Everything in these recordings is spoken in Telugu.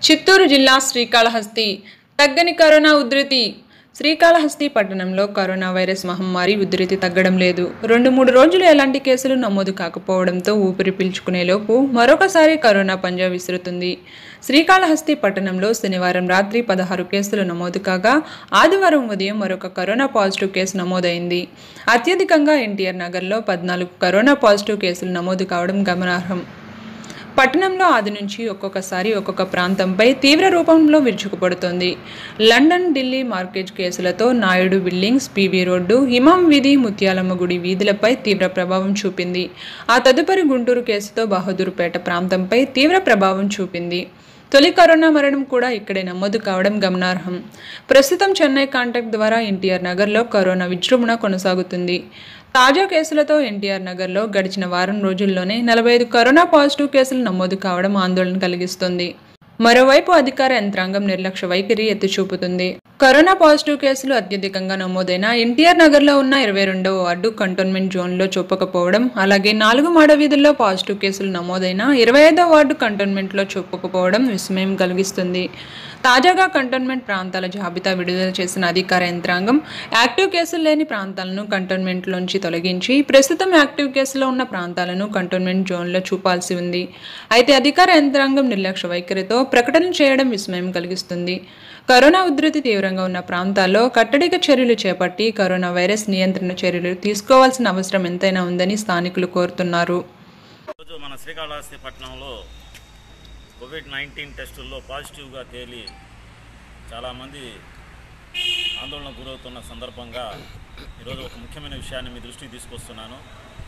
చిత్తూరు జిల్లా శ్రీకాళహస్తి తగ్గని కరోనా ఉధృతి శ్రీకాళహస్తి పట్టణంలో కరోనా వైరస్ మహమ్మారి ఉధృతి తగ్గడం లేదు రెండు మూడు రోజులు ఎలాంటి కేసులు నమోదు కాకపోవడంతో ఊపిరి పీల్చుకునేలోపు మరొకసారి కరోనా పంజా విసురుతుంది శ్రీకాళహస్తి పట్టణంలో శనివారం రాత్రి పదహారు కేసులు నమోదు కాగా ఆదివారం ఉదయం మరొక కరోనా పాజిటివ్ కేసు నమోదైంది అత్యధికంగా ఎన్టీఆర్ నగర్లో పద్నాలుగు కరోనా పాజిటివ్ కేసులు నమోదు కావడం గమనార్హం పట్టణంలో ఆది నుంచి ఒక్కొక్కసారి ఒక్కొక్క ప్రాంతంపై తీవ్ర రూపంలో విరుచుకుపడుతోంది లండన్ ఢిల్లీ మార్కేజ్ కేసులతో నాయుడు బిల్డింగ్స్ పీవీ రోడ్డు హిమం వీధి ముత్యాలమ్మ గుడి వీధులపై తీవ్ర ప్రభావం చూపింది ఆ తదుపరి గుంటూరు కేసుతో బహదూరుపేట ప్రాంతంపై తీవ్ర ప్రభావం చూపింది తొలి కరోనా మరణం కూడా ఇక్కడే నమోదు కావడం గమనార్హం ప్రస్తుతం చెన్నై కాంటాక్ట్ ద్వారా ఎన్టీఆర్ నగర్లో కరోనా విజృంభణ కొనసాగుతుంది తాజా కేసులతో ఎన్టీఆర్ నగర్లో గడిచిన వారం రోజుల్లోనే నలభై ఐదు కరోనా పాజిటివ్ కేసులు నమోదు కావడం ఆందోళన కలిగిస్తుంది మరోవైపు అధికార యంత్రాంగం నిర్లక్ష్య వైఖరి ఎత్తిచూపుతుంది కరోనా పాజిటివ్ కేసులు అత్యధికంగా నమోదైన ఎన్టీఆర్ నగర్లో ఉన్న ఇరవై రెండవ వార్డు కంటోన్మెంట్ జోన్లో చూపకపోవడం అలాగే నాలుగు మాడ వీధుల్లో పాజిటివ్ కేసులు నమోదైన ఇరవై ఐదవ వార్డు కంటోన్మెంట్లో చూపకపోవడం విస్మయం కలిగిస్తుంది తాజాగా కంటోన్మెంట్ ప్రాంతాల జాబితా విడుదల చేసిన అధికార యంత్రాంగం యాక్టివ్ కేసులు లేని ప్రాంతాలను కంటోన్మెంట్లోంచి తొలగించి ప్రస్తుతం యాక్టివ్ కేసులో ఉన్న ప్రాంతాలను కంటోన్మెంట్ జోన్లో చూపాల్సి ఉంది అయితే అధికార యంత్రాంగం నిర్లక్ష్య వైఖరితో ప్రకటన చేయడం విస్మయం కలిగిస్తుంది కరోనా ఉధృతి తీవ్రంగా ఉన్న ప్రాంతాల్లో కట్టడిక చర్యలు చేపట్టి కరోనా వైరస్ నియంత్రణ చర్యలు తీసుకోవాల్సిన అవసరం ఎంతైనా ఉందని స్థానికులు కోరుతున్నారు ఈరోజు మన శ్రీకాళహస్తి పట్టణంలో కోవిడ్ నైన్టీన్ టెస్టుల్లో పాజిటివ్గా తేలి చాలామంది ఆందోళన గురవుతున్న సందర్భంగా ఈరోజు ఒక ముఖ్యమైన విషయాన్ని మీ దృష్టికి తీసుకొస్తున్నాను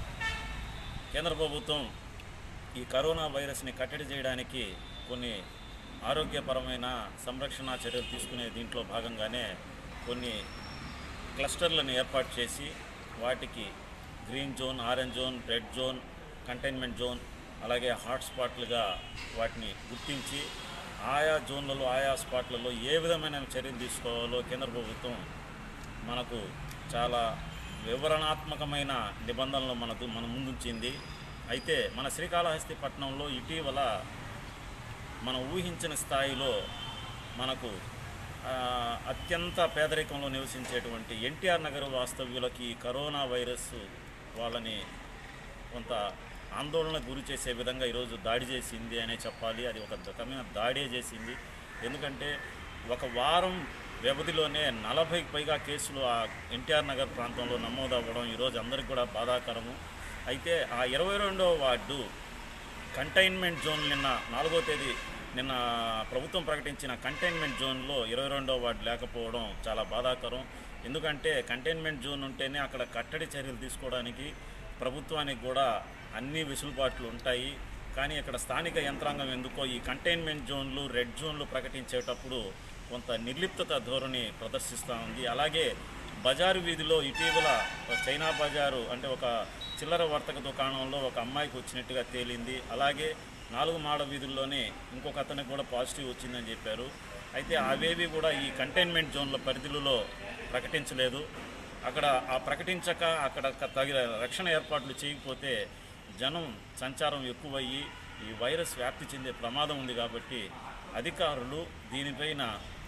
కేంద్ర ప్రభుత్వం ఈ కరోనా వైరస్ని కట్టడి చేయడానికి కొన్ని ఆరోగ్యపరమైన సంరక్షణ చర్యలు తీసుకునే దీంట్లో భాగంగానే కొన్ని క్లస్టర్లను ఏర్పాటు చేసి వాటికి green zone orange zone red zone containment zone అలాగే హాట్స్పాట్లుగా వాటిని గుర్తించి ఆయా జోన్లలో ఆయా స్పాట్లలో ఏ విధమైన చర్యలు తీసుకోవాలో కేంద్ర ప్రభుత్వం మనకు చాలా వివరణాత్మకమైన నిబంధనలు మనకు మన ముందుంచింది అయితే మన శ్రీకాళహస్తి పట్టణంలో ఇటీవల మనం ఊహించిన స్థాయిలో మనకు ఆ, అత్యంత పేదరికంలో నివసించేటువంటి ఎన్టీఆర్ నగర్ వాస్తవ్యులకి ఈ కరోనా వైరస్ వాళ్ళని కొంత ఆందోళన గురి చేసే విధంగా ఈరోజు దాడి చేసింది అనే చెప్పాలి అది ఒక రకమైన దాడే చేసింది ఎందుకంటే ఒక వారం వ్యవధిలోనే నలభైకి పైగా కేసులు ఆ ఎన్టీఆర్ నగర్ ప్రాంతంలో నమోదు అవ్వడం ఈరోజు అందరికీ కూడా బాధాకరము అయితే ఆ ఇరవై రెండవ వార్డు కంటైన్మెంట్ జోన్ నిన్న నాలుగో తేదీ నిన్న ప్రభుత్వం ప్రకటించిన కంటైన్మెంట్ జోన్లో ఇరవై రెండో వార్డు లేకపోవడం చాలా బాధాకరం ఎందుకంటే కంటైన్మెంట్ జోన్ ఉంటేనే అక్కడ కట్టడి చర్యలు తీసుకోవడానికి ప్రభుత్వానికి కూడా అన్ని వెసులుబాట్లు ఉంటాయి కానీ ఇక్కడ స్థానిక యంత్రాంగం ఎందుకో ఈ కంటైన్మెంట్ జోన్లు రెడ్ జోన్లు ప్రకటించేటప్పుడు కొంత నిర్లిప్తత ధోరణి ప్రదర్శిస్తూ ఉంది అలాగే బజారు వీధిలో ఇటీవల చైనా బజారు అంటే ఒక చిల్లర వర్తక దుకాణంలో ఒక అమ్మాయికి వచ్చినట్టుగా తేలింది అలాగే నాలుగు మాడ వీధుల్లోనే ఇంకొక అతనికి కూడా పాజిటివ్ వచ్చిందని చెప్పారు అయితే అవేవి కూడా ఈ కంటైన్మెంట్ జోన్ల పరిధిలో ప్రకటించలేదు అక్కడ ఆ ప్రకటించక అక్కడ క- తగిన రక్షణ ఏర్పాట్లు చేయకపోతే జనం సంచారం ఎక్కువయ్యి ఈ వైరస్ వ్యాప్తి చెందే ప్రమాదం ఉంది కాబట్టి అధికారులు దీనిపైన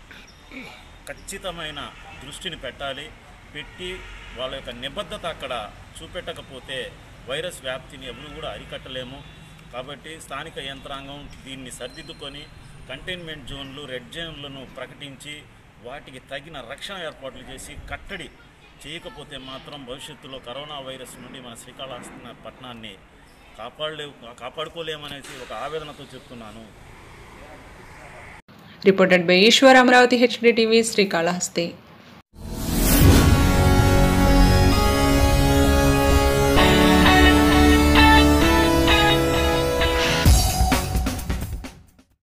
ఖచ్చితమైన దృష్టిని పెట్టాలి పెట్టి వాళ్ళ యొక్క నిబద్ధత అక్కడ చూపెట్టకపోతే వైరస్ వ్యాప్తిని ఎవరు కూడా అరికట్టలేము కాబట్టి స్థానిక యంత్రాంగం దీన్ని సరిదిద్దుకొని కంటైన్మెంట్ జోన్లు రెడ్ జోన్లను ప్రకటించి వాటికి తగిన రక్షణ ఏర్పాట్లు చేసి కట్టడి చేయకపోతే మాత్రం భవిష్యత్తులో కరోనా వైరస్ నుండి మన శ్రీకాళహస్తి పట్టణాన్ని కాపాడలే కాపాడుకోలేమనేసి ఒక ఆవేదనతో చెప్తున్నాను reported by Eshwar Amaravati HD TV Srikalahasti